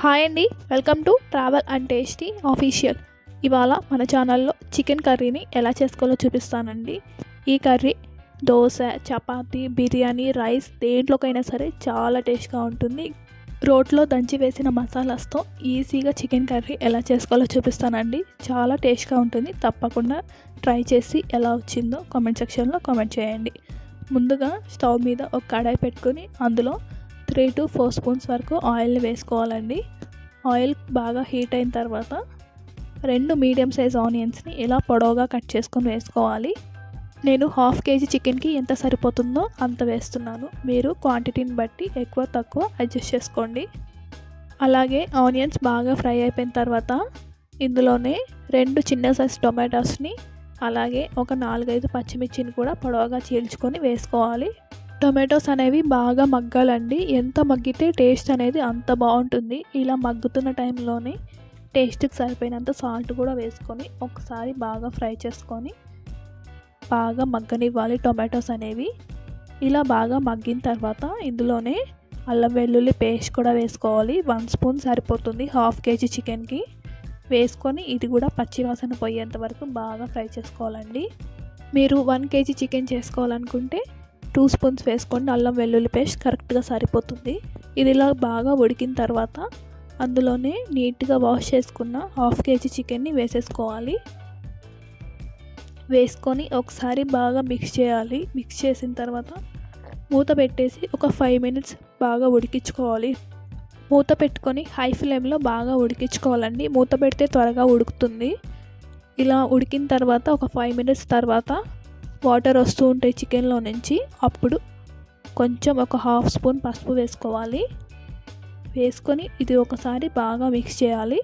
hi అండి welcome to travel and tasty official ఇవాళ మన ఛానల్లో చికెన్ కర్రీని ఎలా చేసుకోవాలో చూపిస్తానండి ఈ కర్రీ దోశ చపాతీ బిర్యానీ రైస్ దేంట్లోకైనా సరే చాలా టేస్ట్గా ఉంటుంది రోట్లో దంచి వేసిన మసాలాస్తో ఈజీగా చికెన్ కర్రీ ఎలా చేసుకోవాలో చూపిస్తానండి చాలా టేస్ట్గా ఉంటుంది తప్పకుండా ట్రై చేసి ఎలా వచ్చిందో కామెంట్ సెక్షన్లో కామెంట్ చేయండి ముందుగా స్టవ్ మీద ఒక కడాయి పెట్టుకొని అందులో త్రీ టు ఫోర్ స్పూన్స్ వరకు ఆయిల్ని వేసుకోవాలండి ఆయిల్ బాగా హీట్ అయిన తర్వాత రెండు మీడియం సైజ్ ఆనియన్స్ని ఇలా పొడవుగా కట్ చేసుకొని వేసుకోవాలి నేను హాఫ్ కేజీ చికెన్కి ఎంత సరిపోతుందో అంత వేస్తున్నాను మీరు క్వాంటిటీని బట్టి ఎక్కువ తక్కువ అడ్జస్ట్ చేసుకోండి అలాగే ఆనియన్స్ బాగా ఫ్రై అయిపోయిన తర్వాత ఇందులోనే రెండు చిన్న సైజ్ టొమాటోస్ని అలాగే ఒక నాలుగైదు పచ్చిమిర్చిని కూడా పొడవుగా చీల్చుకొని వేసుకోవాలి టొమాటోస్ అనేవి బాగా మగ్గాలండి ఎంత మగ్గితే టేస్ట్ అనేది అంత బాగుంటుంది ఇలా మగ్గుతున్న టైంలోనే టేస్ట్కి సరిపోయినంత సాల్ట్ కూడా వేసుకొని ఒకసారి బాగా ఫ్రై చేసుకొని బాగా మగ్గనివ్వాలి టొమాటోస్ అనేవి ఇలా బాగా మగ్గిన తర్వాత ఇందులోనే అల్లం వెల్లుల్లి పేస్ట్ కూడా వేసుకోవాలి వన్ స్పూన్ సరిపోతుంది హాఫ్ కేజీ చికెన్కి వేసుకొని ఇది కూడా పచ్చివాసన పోయేంత వరకు బాగా ఫ్రై చేసుకోవాలండి మీరు వన్ కేజీ చికెన్ చేసుకోవాలనుకుంటే టూ స్పూన్స్ వేసుకోండి అల్లం వెల్లుల్లి పేస్ట్ కరెక్ట్గా సరిపోతుంది ఇది ఇలా బాగా ఉడికిన తర్వాత అందులోనే నీట్గా వాష్ చేసుకున్న హాఫ్ కేజీ చికెన్ని వేసేసుకోవాలి వేసుకొని ఒకసారి బాగా మిక్స్ చేయాలి మిక్స్ చేసిన తర్వాత మూత పెట్టేసి ఒక ఫైవ్ మినిట్స్ బాగా ఉడికించుకోవాలి మూత పెట్టుకొని హై ఫ్లేమ్లో బాగా ఉడికించుకోవాలండి మూత పెడితే త్వరగా ఉడుకుతుంది ఇలా ఉడికిన తర్వాత ఒక ఫైవ్ మినిట్స్ తర్వాత వాటర్ వస్తూ ఉంటాయి చికెన్లో నుంచి అప్పుడు కొంచెం ఒక హాఫ్ స్పూన్ పసుపు వేసుకోవాలి వేసుకొని ఇది ఒకసారి బాగా మిక్స్ చేయాలి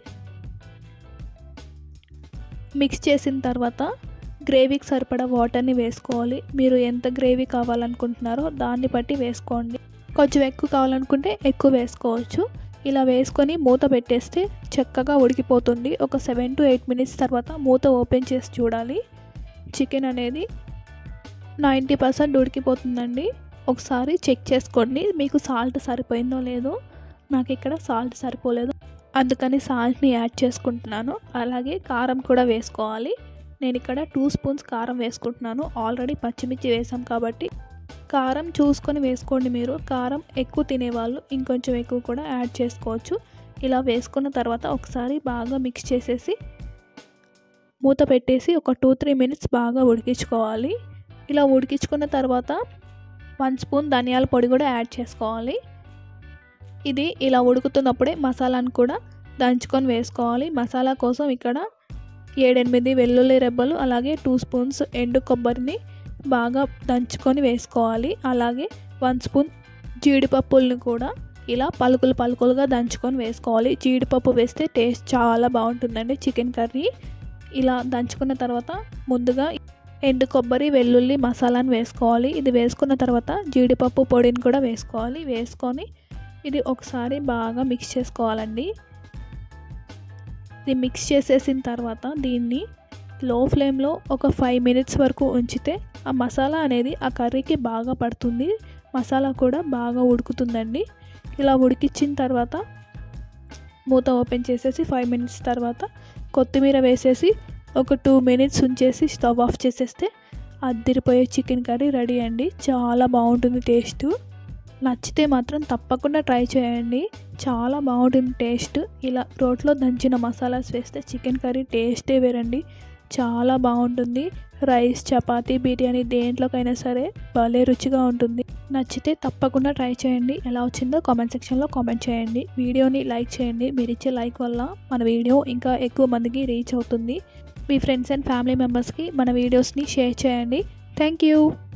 మిక్స్ చేసిన తర్వాత గ్రేవీకి సరిపడా వాటర్ని వేసుకోవాలి మీరు ఎంత గ్రేవీ కావాలనుకుంటున్నారో దాన్ని బట్టి వేసుకోండి కొంచెం ఎక్కువ కావాలనుకుంటే ఎక్కువ వేసుకోవచ్చు ఇలా వేసుకొని మూత పెట్టేస్తే చక్కగా ఉడికిపోతుంది ఒక సెవెన్ టు ఎయిట్ మినిట్స్ తర్వాత మూత ఓపెన్ చేసి చూడాలి చికెన్ అనేది నైంటీ పర్సెంట్ ఉడికిపోతుందండి ఒకసారి చెక్ చేసుకోండి మీకు సాల్ట్ సరిపోయిందో లేదో నాకు ఇక్కడ సాల్ట్ సరిపోలేదు అందుకని సాల్ట్ని యాడ్ చేసుకుంటున్నాను అలాగే కారం కూడా వేసుకోవాలి నేను ఇక్కడ టూ స్పూన్స్ కారం వేసుకుంటున్నాను ఆల్రెడీ పచ్చిమిర్చి వేసాం కాబట్టి కారం చూసుకొని వేసుకోండి మీరు కారం ఎక్కువ తినేవాళ్ళు ఇంకొంచెం ఎక్కువ కూడా యాడ్ చేసుకోవచ్చు ఇలా వేసుకున్న తర్వాత ఒకసారి బాగా మిక్స్ చేసేసి మూత పెట్టేసి ఒక టూ త్రీ మినిట్స్ బాగా ఉడికించుకోవాలి ఇలా ఉడికించుకున్న తర్వాత వన్ స్పూన్ ధనియాల పొడి కూడా యాడ్ చేసుకోవాలి ఇది ఇలా ఉడుకుతున్నప్పుడే మసాలాను కూడా దంచుకొని వేసుకోవాలి మసాలా కోసం ఇక్కడ ఏడెనిమిది వెల్లుల్లి రెబ్బలు అలాగే టూ స్పూన్స్ ఎండు కొబ్బరిని బాగా దంచుకొని వేసుకోవాలి అలాగే వన్ స్పూన్ జీడిపప్పుల్ని కూడా ఇలా పలుకులు పలుకులుగా దంచుకొని వేసుకోవాలి జీడిపప్పు వేస్తే టేస్ట్ చాలా బాగుంటుందండి చికెన్ కర్రీ ఇలా దంచుకున్న తర్వాత ముందుగా ఎండు కొబ్బరి వెల్లుల్లి మసాలాను వేసుకోవాలి ఇది వేసుకున్న తర్వాత జీడిపప్పు పొడిని కూడా వేసుకోవాలి వేసుకొని ఇది ఒకసారి బాగా మిక్స్ చేసుకోవాలండి ఇది మిక్స్ చేసేసిన తర్వాత దీన్ని లో ఫ్లేమ్లో ఒక ఫైవ్ మినిట్స్ వరకు ఉంచితే ఆ మసాలా అనేది ఆ కర్రీకి బాగా పడుతుంది మసాలా కూడా బాగా ఉడుకుతుందండి ఇలా ఉడికించిన తర్వాత మూత ఓపెన్ చేసేసి ఫైవ్ మినిట్స్ తర్వాత కొత్తిమీర వేసేసి ఒక టూ మినిట్స్ ఉంచేసి స్టవ్ ఆఫ్ చేసేస్తే అద్దిరిపోయే చికెన్ కర్రీ రెడీ అండి చాలా బాగుంటుంది టేస్ట్ నచ్చితే మాత్రం తప్పకుండా ట్రై చేయండి చాలా బాగుంటుంది టేస్ట్ ఇలా రోట్లో దంచిన మసాలాస్ వేస్తే చికెన్ కర్రీ టేస్టే వేరండి చాలా బాగుంటుంది రైస్ చపాతీ బిర్యానీ దేంట్లోకైనా సరే భలే రుచిగా ఉంటుంది నచ్చితే తప్పకుండా ట్రై చేయండి ఎలా వచ్చిందో కామెంట్ సెక్షన్లో కామెంట్ చేయండి వీడియోని లైక్ చేయండి మీరు ఇచ్చే లైక్ వల్ల మన వీడియో ఇంకా ఎక్కువ మందికి రీచ్ అవుతుంది మీ ఫ్రెండ్స్ అండ్ ఫ్యామిలీ మెంబర్స్కి మన వీడియోస్ని షేర్ చేయండి థ్యాంక్ యూ